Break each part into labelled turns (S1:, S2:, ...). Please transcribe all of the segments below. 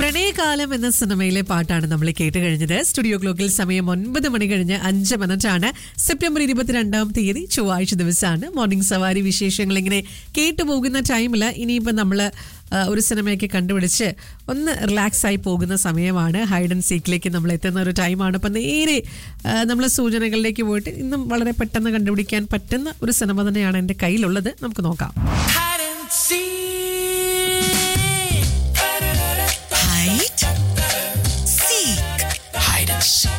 S1: പ്രണയകാലം എന്ന സിനിമയിലെ പാട്ടാണ് നമ്മൾ കേട്ട് കഴിഞ്ഞത് സ്റ്റുഡിയോ ക്ലോക്കിൽ സമയം ഒൻപത് മണി കഴിഞ്ഞ് അഞ്ച് മിനിറ്റാണ് സെപ്റ്റംബർ ഇരുപത്തിരണ്ടാം തീയതി ചൊവ്വാഴ്ച ദിവസമാണ് മോർണിംഗ് സവാരി വിശേഷങ്ങൾ ഇങ്ങനെ കേട്ടുപോകുന്ന ടൈമിൽ ഇനിയിപ്പോൾ നമ്മൾ ഒരു സിനിമയൊക്കെ കണ്ടുപിടിച്ച് ഒന്ന് റിലാക്സ് ആയി പോകുന്ന സമയമാണ് ഹൈഡ് ആൻഡ് സീക്കിലേക്ക് നമ്മൾ എത്തുന്ന ഒരു ടൈമാണ് അപ്പം നേരെ നമ്മൾ സൂചനകളിലേക്ക് പോയിട്ട് ഇന്നും വളരെ പെട്ടെന്ന് കണ്ടുപിടിക്കാൻ പറ്റുന്ന ഒരു സിനിമ തന്നെയാണ് എൻ്റെ കയ്യിലുള്ളത് നമുക്ക് നോക്കാം
S2: hide and seek.
S3: Hide, seek,
S2: Hide and seek.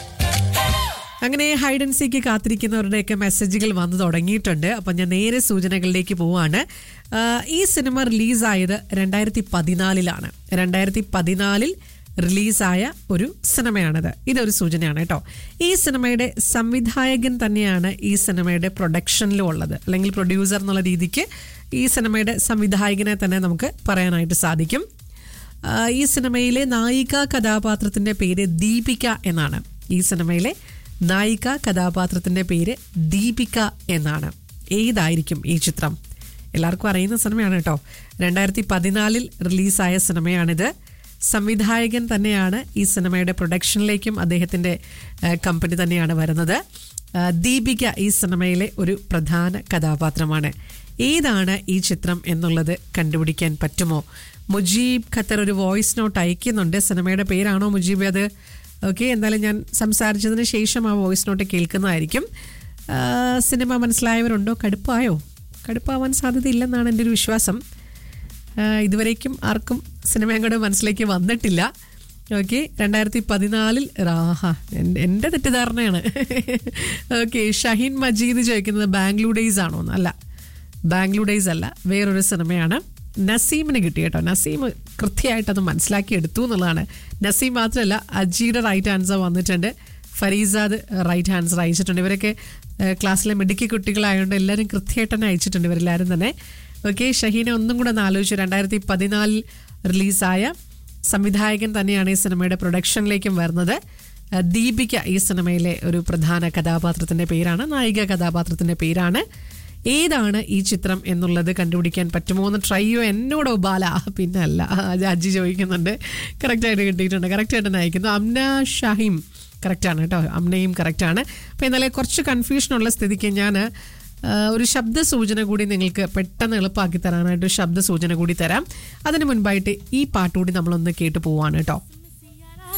S1: അങ്ങനെ ഹൈഡ് ആൻഡ് സീക്ക് കാത്തിരിക്കുന്നവരുടെയൊക്കെ മെസ്സേജുകൾ വന്നു തുടങ്ങിയിട്ടുണ്ട് അപ്പം ഞാൻ നേരെ സൂചനകളിലേക്ക് പോവാണ് ആ, ഈ സിനിമ റിലീസായത് രണ്ടായിരത്തി പതിനാലിലാണ് രണ്ടായിരത്തി പതിനാലിൽ റിലീസായ ഒരു സിനിമയാണിത് ഇതൊരു സൂചനയാണ് കേട്ടോ ഈ സിനിമയുടെ സംവിധായകൻ തന്നെയാണ് ഈ സിനിമയുടെ പ്രൊഡക്ഷനിലും ഉള്ളത് അല്ലെങ്കിൽ പ്രൊഡ്യൂസർ എന്നുള്ള രീതിക്ക് ഈ സിനിമയുടെ സംവിധായകനെ തന്നെ നമുക്ക് പറയാനായിട്ട് സാധിക്കും ആ, ഈ സിനിമയിലെ നായിക കഥാപാത്രത്തിന്റെ പേര് ദീപിക എന്നാണ് ഈ സിനിമയിലെ നായിക കഥാപാത്രത്തിന്റെ പേര് ദീപിക എന്നാണ് ഏതായിരിക്കും ഈ ചിത്രം എല്ലാവർക്കും അറിയുന്ന സിനിമയാണ് കേട്ടോ രണ്ടായിരത്തി പതിനാലിൽ റിലീസായ സിനിമയാണിത് സംവിധായകൻ തന്നെയാണ് ഈ സിനിമയുടെ പ്രൊഡക്ഷനിലേക്കും അദ്ദേഹത്തിന്റെ ആ, കമ്പനി തന്നെയാണ് വരുന്നത് ആ, ദീപിക ഈ സിനിമയിലെ ഒരു പ്രധാന കഥാപാത്രമാണ് ഏതാണ് ഈ ചിത്രം എന്നുള്ളത് കണ്ടുപിടിക്കാൻ പറ്റുമോ മുജീബ് ഖത്തർ ഒരു വോയിസ് നോട്ട് അയക്കുന്നുണ്ട് സിനിമയുടെ പേരാണോ മുജീബ് അത് ഓക്കെ എന്തായാലും ഞാൻ സംസാരിച്ചതിന് ശേഷം ആ വോയിസ് നോട്ട് കേൾക്കുന്നതായിരിക്കും ആ, സിനിമ മനസ്സിലായവരുണ്ടോ കടുപ്പായോ കടുപ്പാവാൻ സാധ്യതയില്ലെന്നാണ് എൻ്റെ ഒരു വിശ്വാസം ആ, ഇതുവരേക്കും ആർക്കും സിനിമ അങ്ങോട്ട് മനസ്സിലേക്ക് വന്നിട്ടില്ല ഓക്കെ രണ്ടായിരത്തി പതിനാലിൽ റാഹ എൻ്റെ എൻ്റെ തെറ്റിദ്ധാരണയാണ് ഓക്കെ ഷഹീൻ മജീദ് ചോദിക്കുന്നത് ബാംഗ്ലൂർ ഡേയ്സ് ആണോ എന്ന് അല്ല ബാംഗ്ലൂർ ഡേയ്സ് അല്ല വേറൊരു സിനിമയാണ് നസീമിന് കിട്ടി കേട്ടോ നസീം കൃത്യമായിട്ട് അത് മനസ്സിലാക്കി എടുത്തു എന്നുള്ളതാണ് നസീം മാത്രമല്ല അജിയുടെ റൈറ്റ് ആൻസർ വന്നിട്ടുണ്ട് ഫരീസാദ് റൈറ്റ് ആൻസർ അയച്ചിട്ടുണ്ട് ഇവരൊക്കെ ഏഹ്, ക്ലാസ്സിലെ മിടുക്കി കുട്ടികളായതുകൊണ്ട് എല്ലാവരും കൃത്യമായിട്ട് തന്നെ അയച്ചിട്ടുണ്ട് ഇവരെല്ലാവരും തന്നെ ഓക്കെ ഷഹീനെ ഒന്നും കൂടെ ഒന്ന് ആലോചിച്ചു രണ്ടായിരത്തി പതിനാലിൽ റിലീസായ സംവിധായകൻ തന്നെയാണ് ഈ സിനിമയുടെ പ്രൊഡക്ഷനിലേക്കും വരുന്നത് ഏഹ്, ദീപിക ഈ സിനിമയിലെ ഒരു പ്രധാന കഥാപാത്രത്തിന്റെ പേരാണ് നായിക കഥാപാത്രത്തിന്റെ പേരാണ് ഏതാണ് ഈ ചിത്രം എന്നുള്ളത് കണ്ടുപിടിക്കാൻ പറ്റുമോ എന്ന് ട്രൈ ചെയ്യോ എന്നോടോ ബാല പിന്നെ അല്ല അജി ചോദിക്കുന്നുണ്ട് കറക്റ്റായിട്ട് കിട്ടിയിട്ടുണ്ട് കറക്റ്റായിട്ട് തന്നെ അയക്കുന്നു അംന ഷാഹിം കറക്റ്റാണ് കേട്ടോ അമ്നയും കറക്റ്റാണ് അപ്പോൾ എന്നാലേ കുറച്ച് കൺഫ്യൂഷനുള്ള സ്ഥിതിക്ക് ഞാൻ ഒരു ശബ്ദ സൂചന കൂടി നിങ്ങൾക്ക് പെട്ടെന്ന് എളുപ്പമാക്കി തരാനായിട്ട് ഒരു ശബ്ദ സൂചന കൂടി തരാം അതിന് മുൻപായിട്ട് ഈ പാട്ടുകൂടി നമ്മളൊന്ന് കേട്ട് പോവാണ് കേട്ടോ